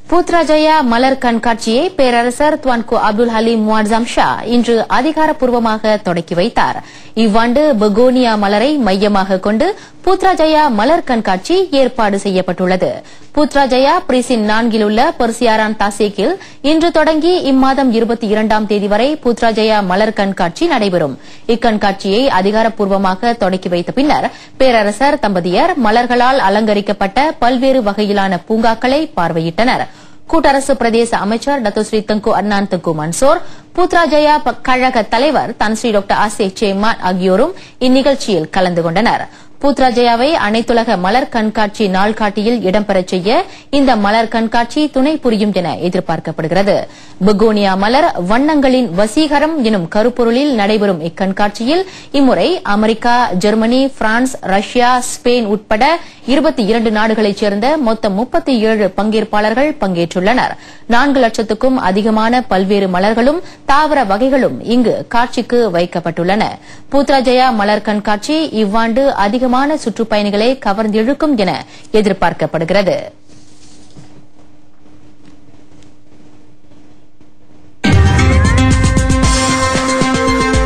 பூத்ராஜயா மலர் கண்காட்சியை பேரரசர் Tuanku Abdul Halim Muadzam Shah இன்று அதிகாரப்பூர்வமாக தொடக்கி வைத்தார் இவ்வாண்டு பெகோனியா மலரை மையமாக கொண்டு பூத்ராஜயா மலர் கண்காட்சி ஏற்பாடு செய்யப்பட்டுள்ளது பூத்ராஜயா பிரிசின் நான்கில் உள்ள பெர்சியாரான் தாசேக்கில் இன்று தொடங்கி இம்மாதம் இருபத்தி இரண்டாம் தேதி வரை பூத்ராஜயா மலர் கண்காட்சி நடைபெறும் இக்கண்காட்சியை அதிகாரப்பூர்வமாக தொடக்கி வைத்த பின்னர் பேரரசர் தம்பதியர் மலர்களால் அலங்கரிக்கப்பட்ட பல்வேறு வகையிலான பூங்காக்களை பார்வையிட்டனர் கூட்டரசு பிரதேச அமைச்சர் டத்துஸ்ரீ தங்கு அண்ணான் தங்கு மன்சோர் பூத்ராஜயா கழக தலைவர் தன்ஸ்ரீ டாக்டர் ஆசே சேமான் ஆகியோரும் இந்நிகழ்ச்சியில் கலந்து கொண்டனர் பூத்ராஜயாவை அனைத்துலக மலர் கண்காட்சி நாள்காட்டியில் இடம்பெறச் செய்ய இந்த மலர் கண்காட்சி துணை புரியும் என எதிர்பார்க்கப்படுகிறது பெகோனியா மலர் வண்ணங்களின் வசீகரம் எனும் கருப்பொருளில் நடைபெறும் இக்கண்காட்சியில் இம்முறை America Germany France Russia Spain உட்பட இருபத்தி இரண்டு நாடுகளைச் சேர்ந்த மொத்தம் முப்பத்தி ஏழு பங்கேற்பாளர்கள் பங்கேற்றுள்ளனர் நான்கு லட்சத்துக்கும் அதிகமான பல்வேறு மலர்களும் தாவர வகைகளும் இங்கு காட்சிக்கு வைக்கப்பட்டுள்ளன பூத்ராஜயா மலர் கண்காட்சி இவ்வாண்டு அதிகமான சுற்றுப்பயணிகளை கவர்ந்திழுக்கும் என எதிர்பார்க்கப்படுகிறது